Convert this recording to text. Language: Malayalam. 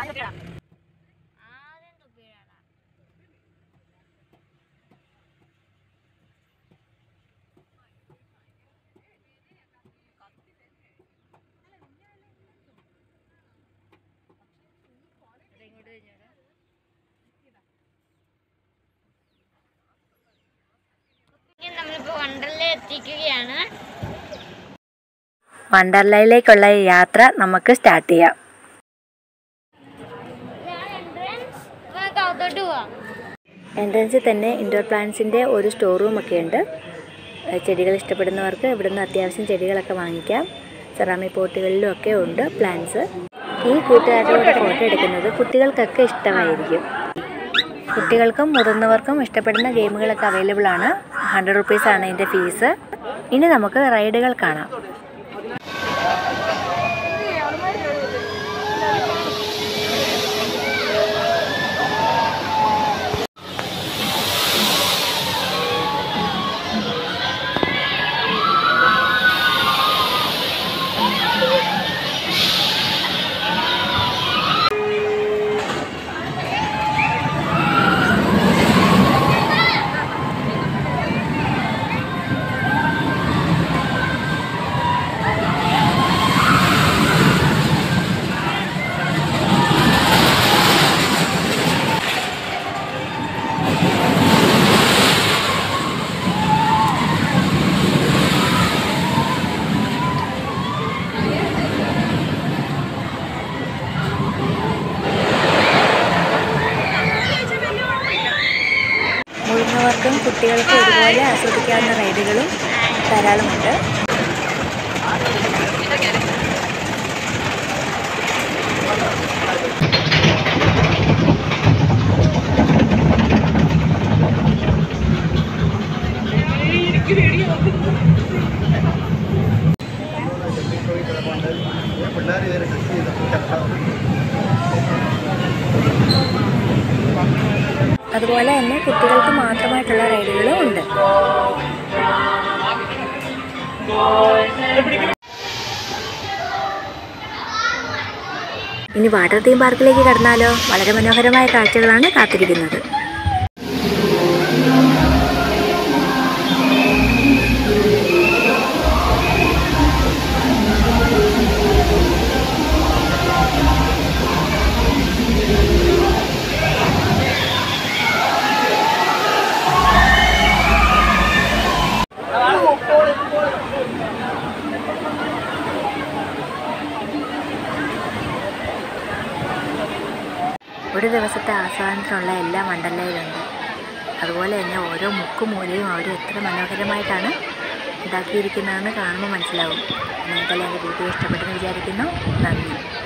ആദ്യം തുപ്പിയിടാടാ ഇങ്ങോട്ട് കഴിഞ്ഞോടാ നമ്മളിപ്പോ വണ്ടറിൽ എത്തിക്കുകയാണ് വണ്ടർലയിലേക്കുള്ള ഈ യാത്ര നമുക്ക് സ്റ്റാർട്ട് ചെയ്യാം ഇതാണ് എൻട്രൻസ് നമുക്ക് അകത്തോട്ട് പോവാം എൻട്രൻസിൽ തന്നെ ഇൻഡോർ പ്ലാന്റ്സിൻ്റെ ഒരു സ്റ്റോർ റൂം ഒക്കെ ഉണ്ട് ഏഹ് ചെടികൾ ഇഷ്ടപ്പെടുന്നവർക്ക് ഇവിടുന്ന് അത്യാവശ്യം ചെടികളൊക്കെ വാങ്ങിക്കാം സെറാമിക് പോട്ടുകളിലും ഒക്കെ ഉണ്ട് പ്ലാന്റ്സ് ഈ കൂട്ടുകാരുടെ ഫോട്ടോ എടുക്കുന്നത് കുട്ടികൾക്കൊക്കെ ഇഷ്ടമായിരിക്കും കുട്ടികൾക്കും മുതിർന്നവർക്കും ഇഷ്ടപ്പെടുന്ന ഗെയിമുകളൊക്കെ അവൈലബിൾ ആണ് ഹൺഡ്രഡ് റുപ്പീസ് ആണ് ഇതിൻ്റെ ഫീസ് ഇനി നമുക്ക് റൈഡുകൾ കാണാം മുതിർന്നവർക്കും കുട്ടികൾക്കും ഒരുപോലെ ആസ്വദിക്കാവുന്ന റൈഡുകളും ധാരാളമുണ്ട് അതുപോലെ തന്നെ കുട്ടികൾക്ക് മാത്രമായിട്ടുള്ള റൈഡുകളും ഉണ്ട് ഇനി വാട്ടർ തീം പാർക്കിലേക്ക് കടന്നാലോ വളരെ മനോഹരമായ കാഴ്ചകളാണ് കാത്തിരിക്കുന്നത് ഒരു ദിവസത്തെ ആസ്വാദനത്തിനുള്ള എല്ലാ മണ്ഡലയിലുണ്ട് അതുപോലെ തന്നെ ഓരോ മുക്കും മൂലയും അവർ എത്ര മനോഹരമായിട്ടാണ് ഉണ്ടാക്കിയിരിക്കുന്നതെന്ന് കാണുമ്പോൾ മനസ്സിലാവും നിങ്ങൾക്കെല്ലാം എൻ്റെ വീഡിയോ ഇഷ്ടപ്പെട്ടെന്ന് വിചാരിക്കുന്നു നന്ദി